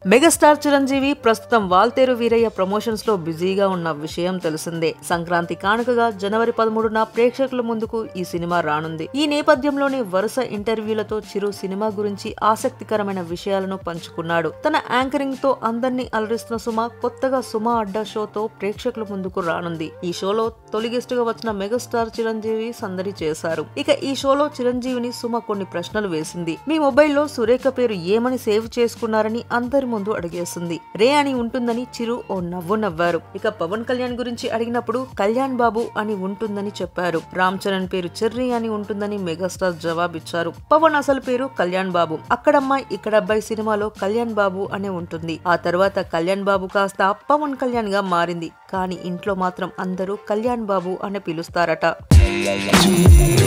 megastar Chiranjeevi ప్రస్తుతం Waltair Veeraiah promotions లో బిజీగా ఉన్న విషయం తెలిసిందే సంక్రాంతి కానుకగా జనవరి పదమూడున ప్రేక్షకుల ముందుకు ఈ సినిమా రానుంది ఈ నేపథ్యంలోనే వరుస ఇంటర్వ్యూలతో చిరు సినిమా గురించి ఆసక్తికరమైన విషయాలను పంచుకున్నాడు తన యాంకరింగ్ తో అందరినీ అలరిస్తున్న సుమ కొత్తగా సుమ అడ్డా షోతో ప్రేక్షకుల ముందుకు రానుంది ఈ షోలో తొలి గెస్ట్ గా వచ్చిన మెగాస్టార్ చిరంజీవి సందడి చేశారు ఇక ఈ షోలో చిరంజీవిని సుమ కొన్ని ప్రశ్నలు వేసింది మీ మొబైల్లో సురేఖ పేరు ఏమని సేవ్ చేసుకున్నారని అందరి ముందు అడిగేసింది రే అని ఉంటుందని చిరు ఓ నవ్వు నవ్వారు ఇక పవన్ కళ్యాణ్ గురించి అడిగినప్పుడు కళ్యాణ్ బాబు అని ఉంటుందని చెప్పారు రామ్ చరణ్ పేరు చెర్రీ అని ఉంటుందని మెగాస్టార్ జవాబిచ్చారు పవన్ అసలు పేరు కళ్యాణ్ బాబు అక్కడమ్మాయి ఇక్కడ అబ్బాయి సినిమాలో కళ్యాణ్ బాబు అనే ఉంటుంది ఆ తర్వాత కళ్యాణ్ బాబు కాస్త పవన్ కళ్యాణ్ గా మారింది కానీ ఇంట్లో మాత్రం అందరూ కళ్యాణ్ బాబు అని పిలుస్తారట